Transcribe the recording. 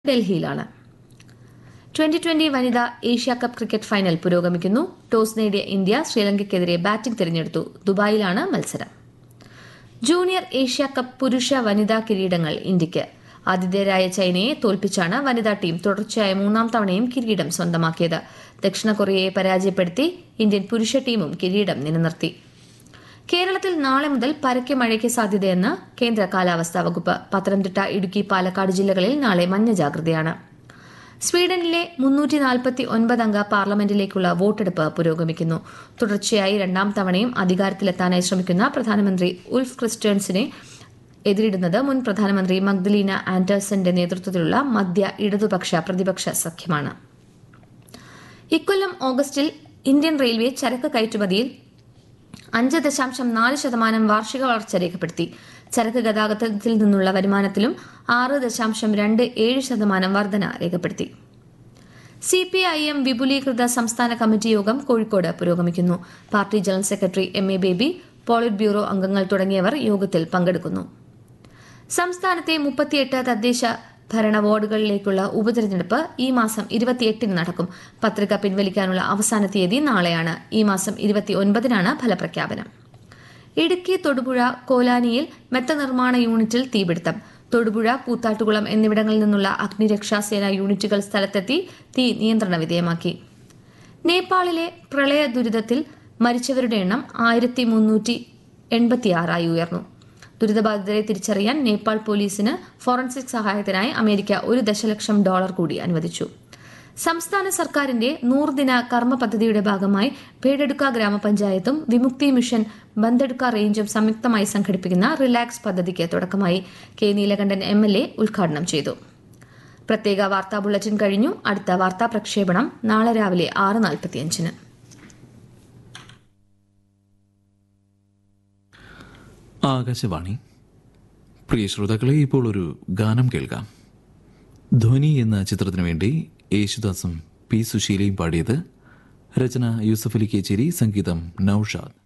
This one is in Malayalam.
ഡൽഹിയിലാണ് ട്വന്റി ട്വന്റി വനിതാ ഏഷ്യ കപ്പ് ക്രിക്കറ്റ് ഫൈനൽ പുരോഗമിക്കുന്നു ടോസ് നേടിയ ഇന്ത്യ ശ്രീലങ്കയ്ക്കെതിരെ ബാറ്റിംഗ് തിരഞ്ഞെടുത്തു ദുബായിലാണ് മത്സരം ജൂനിയർ ഏഷ്യ കപ്പ് പുരുഷ വനിതാ കിരീടങ്ങൾ ഇന്ത്യയ്ക്ക് ആതിഥേയരായ ചൈനയെ തോൽപ്പിച്ചാണ് വനിതാ ടീം തുടർച്ചയായ മൂന്നാം തവണയും കിരീടം സ്വന്തമാക്കിയത് ദക്ഷിണ കൊറിയയെ പരാജയപ്പെടുത്തി ഇന്ത്യൻ പുരുഷ ടീമും കിരീടം നിലനിർത്തി കേരളത്തിൽ നാളെ മുതൽ പരക്കെ മഴയ്ക്ക് സാധ്യതയെന്ന് കേന്ദ്ര കാലാവസ്ഥാ വകുപ്പ് പത്തനംതിട്ട ഇടുക്കി പാലക്കാട് ജില്ലകളിൽ നാളെ മഞ്ഞ ജാഗ്രതയാണ് സ്വീഡനിലെ മുന്നൂറ്റി നാൽപ്പത്തി ഒൻപത് അംഗ പാർലമെന്റിലേക്കുള്ള വോട്ടെടുപ്പ് പുരോഗമിക്കുന്നു തുടർച്ചയായി രണ്ടാം തവണയും അധികാരത്തിലെത്താനായി ശ്രമിക്കുന്ന പ്രധാനമന്ത്രി ഉൾഫ് ക്രിസ്റ്റേൺസിനെ എതിരിടുന്നത് മുൻ പ്രധാനമന്ത്രി മഗ്ദലീന ആൻഡേഴ്സന്റെ നേതൃത്വത്തിലുള്ള മധ്യ ഇടതുപക്ഷ പ്രതിപക്ഷ സഖ്യമാണ് ഇക്കൊല്ലം ഓഗസ്റ്റിൽ ഇന്ത്യൻ റെയിൽവേ ചരക്ക് കയറ്റുമതിയിൽ അഞ്ച് ദശാംശം നാല് ശതമാനം വാർഷിക വളർച്ച രേഖപ്പെടുത്തി ചരക്ക് ഗതാഗതത്തിൽ നിന്നുള്ള വരുമാനത്തിലും ആറ് ദശാംശം രണ്ട് ഏഴ് ശതമാനം വർധന രേഖപ്പെടുത്തി സി പി ഐ എം വിപുലീകൃത സംസ്ഥാന കമ്മിറ്റി യോഗം കോഴിക്കോട് പുരോഗമിക്കുന്നു party general secretary M A Baby politburo അംഗങ്ങൾ തുടങ്ങിയവർ യോഗത്തിൽ പങ്കെടുക്കുന്നു സംസ്ഥാനത്തെ മുപ്പത്തിയെട്ട് തദ്ദേശ ഭരണ വാർഡുകളിലേക്കുള്ള ഉപതെരഞ്ഞെടുപ്പ് ഈ മാസം ഇരുപത്തിയെട്ടിന് നടക്കും പത്രിക പിൻവലിക്കാനുള്ള അവസാന തീയതി നാളെയാണ് ഈ മാസം ഇരുപത്തിയൊൻപതിനാണ് ഫലപ്രഖ്യാപനം ഇടുക്കി തൊടുപുഴ കോലാനിയിൽ മെത്ത നിർമ്മാണ യൂണിറ്റിൽ തീപിടുത്തം തൊടുപുഴ കൂത്താട്ടുകുളം എന്നിവിടങ്ങളിൽ നിന്നുള്ള അഗ്നിരക്ഷാസേന യൂണിറ്റുകൾ സ്ഥലത്തെത്തി തീ നിയന്ത്രണ വിധേയമാക്കി നേപ്പാളിലെ പ്രളയ ദുരിതത്തിൽ മരിച്ചവരുടെ എണ്ണം ആയിരത്തി മുന്നൂറ്റി എൺപത്തിയാറായി ഉയർന്നു ദുരിതബാധിതരെ തിരിച്ചറിയാൻ നേപ്പാൾ പോലീസിന് ഫോറൻസിക് സഹായത്തിനായി അമേരിക്ക ഒരു ദശലക്ഷം ഡോളർ കൂടി അനുവദിച്ചു സംസ്ഥാന സർക്കാരിന്റെ നൂറുദിന കർമ്മ പദ്ധതിയുടെ ഭാഗമായി പേടെടുക്ക ഗ്രാമപഞ്ചായത്തും വിമുക്തി മിഷൻ ബന്തെടുക്ക റേഞ്ചും സംയുക്തമായി സംഘടിപ്പിക്കുന്ന റിലാക്സ് പദ്ധതിക്ക് തുടക്കമായി K Neelakantan M L A ഉദ്ഘാടനം ചെയ്തു പ്രത്യേക വാർത്താ ബുള്ളറ്റിൻ കഴിഞ്ഞു അടുത്ത വാർത്താ പ്രക്ഷേപണം നാളെ രാവിലെ ആറ് നാൽപ്പത്തിയഞ്ചിന് ആകാശവാണി പ്രിയ ശ്രോതാക്കളെ ഇപ്പോൾ ഒരു ഗാനം കേൾക്കാം ധ്വനി എന്ന ചിത്രത്തിനു വേണ്ടി യേശുദാസും പി സുശീലയും പാടിയത് രചന യൂസഫ് അലി കേച്ചേരി സംഗീതം നൌഷാദ്